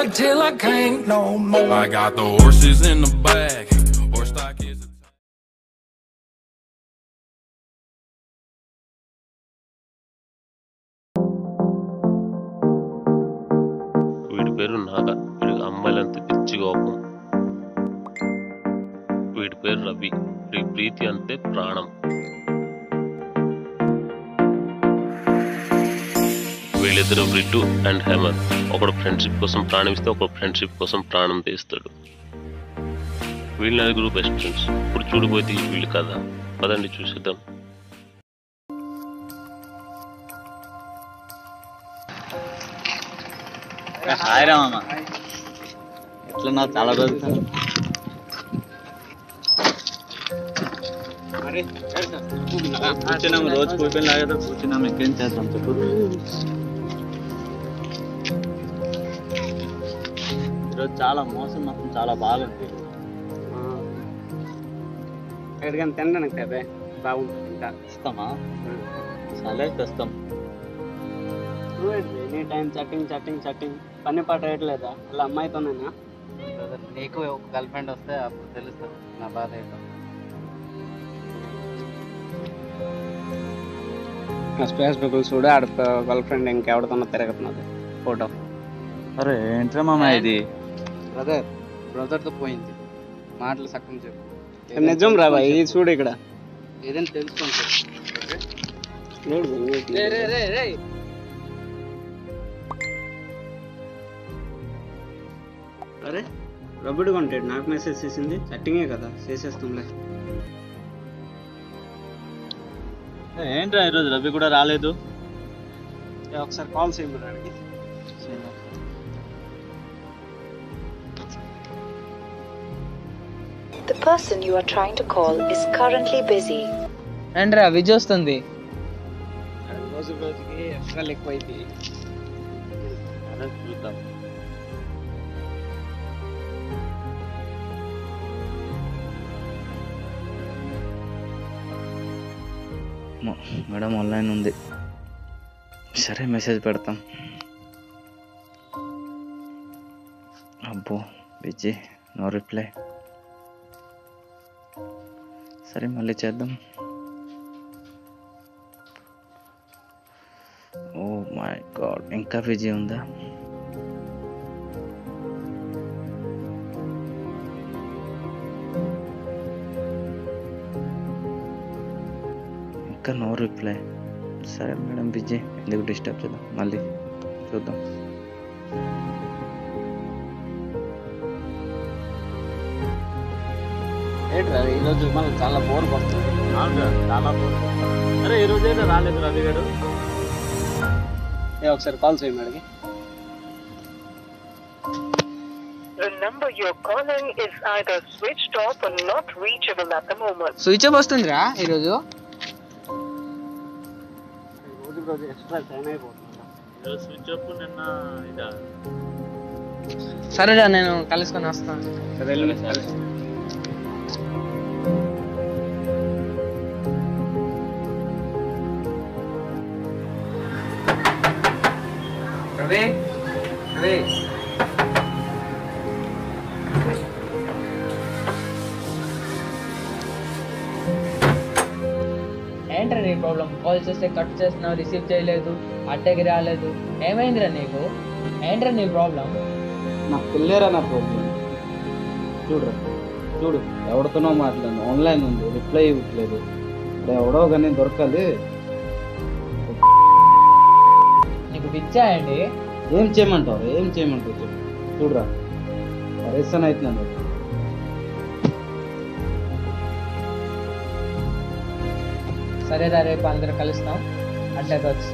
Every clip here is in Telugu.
ride till I can't no more. I got the horses in the back. Horse stock is. వీడి పేరు నాగ వీడికి అమ్మాయిలంతా పిచ్చి కోపం వీడి పేరు రవి వీడి ప్రీతి అంటే ప్రాణం వీళ్ళిద్దరు బ్రిడ్డు అండ్ హేమర్ ఒకడు ఫ్రెండ్షిప్ కోసం ప్రాణం ఇస్తే ఒకడు ఫ్రెండ్షిప్ కోసం ప్రాణం తీస్తాడు వీళ్ళ నలుగురు బెస్ట్ ఫ్రెండ్స్ ఇప్పుడు చూడబోతే వీళ్ళు కదా పదండి చూసేద్దాం హాయ్ రా మామ ఎట్లున్నావు చాలా రోజులు కూర్చున్నాము రోజు కూర్చొని లాగా కూర్చున్నాము ఎక్కడి చేద్దాం చెప్పు ఈరోజు చాలా మోసం మాత్రం చాలా బాగుంది ఎక్కడికైనా తినడానికి అదే బాగుంటుంది ఇంకా ఇస్తామా సరే తెస్తాం ఎనీ టైం చట్టింగ్ చట్టింగ్ చట్టింగ్ పని పాట వేయట్లేదా అలా అమ్మాయితోనేనా నీకు ఒక గర్ల్ ఫ్రెండ్ వస్తే అప్పుడు తెలుస్తుంది నా బాధ ఏంటో నా స్పేస్ పీపుల్ చూడు ఆడ గర్ల్ ఫ్రెండ్ ఇంకెవరితోనో తిరుగుతున్నది ఫోటో అరే ఏంట్రా మామ ఇది బ్రదర్ బ్రదర్తో పోయింది మాటలు సక్కం చెప్పు నిజం రా బాయ్ ఇది చూడు ఇక్కడ ఏదైనా తెలుసుకోండి లేదు, లేదు. అరే రబ్బుడు కొంటాడు నాకు మెసేజ్ చేసింది చట్టింగే కదా చేసేస్తాంలే ఏంట్రా ఈరోజు రవి కూడా రాలేదు ఏ, ఒకసారి కాల్ చేయమని అడిగి The person you are trying to call is currently busy. ఏంట్రా విజయ్ వస్తుంది రోజు రోజుకి ఎక్స్ట్రా ఎక్కువైంది అరే చూద్దాం మేడం ఆన్లైన్ ఉంది సరే మెసేజ్ పెడతాం అబ్బో బిజీ నో రిప్లై సరే మళ్ళీ చేద్దాం ఓ మై గాడ్ ఇంకా బిజీ ఉందా ఇంకా నో రిప్లై సరే మేడం బిజీ ఎందుకు డిస్టర్బ్ చేద్దాం మళ్ళీ చూద్దాం ఏంట్రా ఈరోజు మనకు చాలా బోర్ పడుతుంది చాలా అరే ఈ రోజైనా రాలేదు రవి గారు ఏ ఒకసారి కాల్ చేయమని అడిగి The number you're calling is either switched off or not reachable at the moment. Switch off వస్తుందిరా ఈరోజు రోజు రోజు ఎక్స్ట్రా టైం అయిపోతుంది ఈరోజు స్విచ్ ఆఫ్ నిన్న ఇదా సరేరా నేను కలుసుకొని వస్తాను సరే వెళ్ళు, సరే రవి రవి ఏంట్రా నీ ప్రాబ్లం కాల్ చేస్తే కట్ చేస్తున్నావు రిసీవ్ చేయలేదు అడ్డకి రాలేదు ఏమైందిరా నీకు ఏంట్రా నీ ప్రాబ్లం నా పిల్లేరా నా ప్రాబ్లం చూడు చూడు ఎవరితోనో మాట్లాడు ఆన్లైన్ ఉంది రిప్లై ఇవ్వట్లేదు ఇప్పుడు ఎవడో కానీ దొరకాలి నీకు పిచ్చా అండి ఏం చేయమంటావు ఏం చేయమంటావు చెప్పు చూడురా పరేషన్ అవుతున్నాను సరేరా రేపు అందరు కలుస్తాం అడ్డకి వచ్చి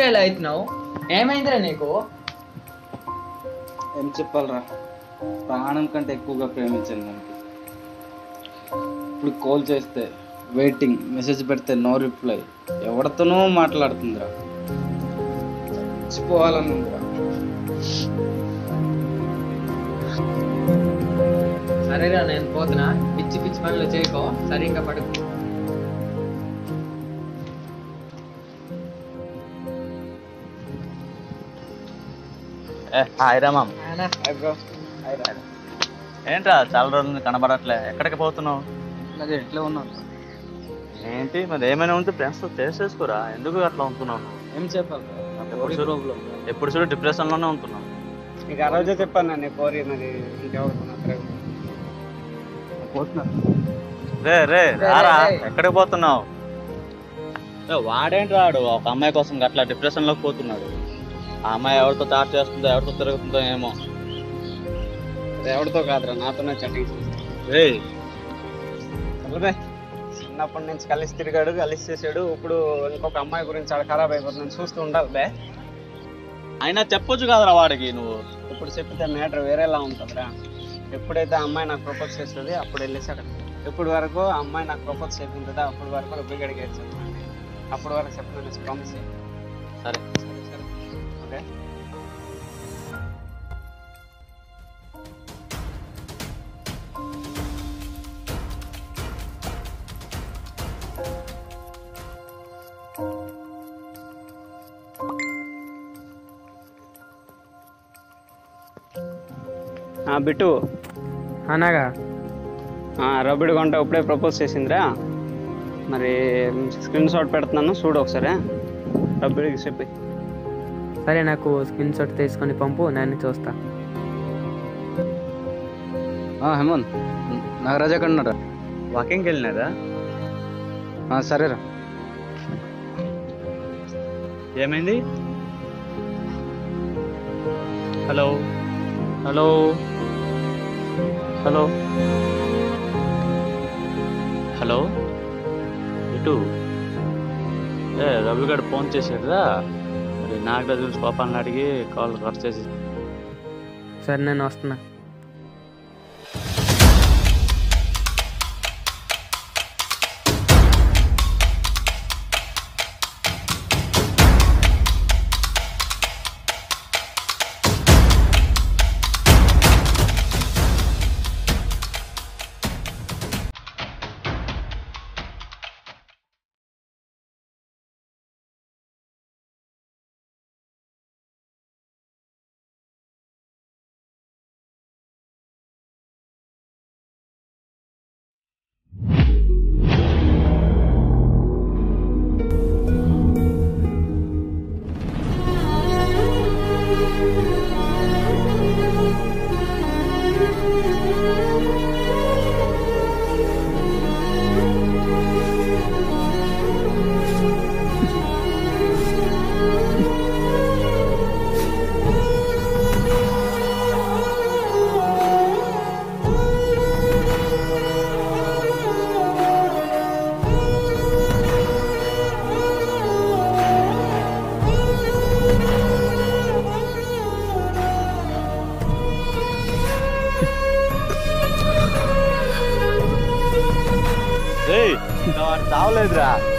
ఇలా అవుతున్నావు ఏమైందిరా నీకు ఏం చెప్పాలరా ప్రాణం కంటే ఎక్కువగా ప్రేమించాను మనకి ఇప్పుడు కాల్ చేస్తే వెయిటింగ్ మెసేజ్ పెడితే నో రిప్లై ఎవరితోనో మాట్లాడుతుందిరా చచ్చిపోవాలని ఉందిరా సరేరా నేను పోతున్నా పిచ్చి పిచ్చి పనులు చేయకో సరిగ్గా పడుకో హాయ్ రామం బ్రో ఏంట్రా చాలా రోజుల నుంచి కనబడట్లే ఎక్కడికి పోతున్నావు అలాగే ఎట్లా ఉన్నాను ఏంటి మరి ఏమైనా ఉంటే ఫ్రెండ్స్తో చేసేసుకోరా ఎందుకు అట్లా ఉంటున్నావు నువ్వు? ఏం చెప్పాలి ఎప్పుడు చూడు ఎప్పుడు చూడు డిప్రెషన్లోనే ఉంటున్నావు నీకు ఆ రోజే చెప్పాను నన్ను కోరి మరి ఇంకెవరు పోతున్నాను రే రే రే, రారా రే. ఎక్కడికి పోతున్నావు ఏ, వాడేంటి రాడు ఒక అమ్మాయి కోసం అట్లా డిప్రెషన్లోకి పోతున్నాడు ఆ అమ్మాయి ఎవరితో చాట్ చేస్తుందో ఎవరితో తిరుగుతుందో ఏమో ఎవరితో కాదురా నాతోనే చట్టింగ్ రే చల్లబే చిన్నప్పటి నుంచి కలిసి తిరిగాడు కలిసి చేసాడు ఇప్పుడు ఇంకొక అమ్మాయి గురించి ఆడ ఖరాబ్ అయిపోతుంది చూస్తూ ఉండాలి బే అయినా చెప్పొచ్చు కదరా వాడికి నువ్వు ఇప్పుడు చెప్పితే మ్యాటర్ వేరేలా ఉంటుందిరా ఎప్పుడైతే ఆ అమ్మాయి నాకు ప్రపోజ్ చేస్తుంది అప్పుడు వెళ్ళేసి అక్కడ ఎప్పుడు వరకు ఆ అమ్మాయి నాకు ప్రపోజ్ చేస్తుంటుందో అప్పుడు వరకు రబ్బీ గడికి ఏడ్చాను అప్పుడు వరకు చెప్పిన ప్రామిస్ సరే సరే సరే ఓకే ఆ, బిట్టు అనగా ఆ, రబ్బిడి కొంట ఇప్పుడే ప్రపోజ్ చేసిందిరా మరి స్క్రీన్ షాట్ పెడుతున్నాను చూడు ఒకసారి రబ్బిడికి చెప్పి సరే నాకు స్క్రీన్ షాట్ తీసుకొని పంపు నేను చూస్తా హేమంత్ నాగరాజ్ ఎక్కడ ఉన్నారా వాకింగ్కి వెళ్ళినారా ఆ, సరేరా ఏమైంది హలో హలో హలో హలో ఇటు ఏ రవి గారు ఫోన్ చేసాడురా మరి నాగరాజు గురించి కోపాలను అడిగి కాల్ కట్ చేసి సరే నేను వస్తున్నా రేయ్ ఇంకా వాడు చావలేదురా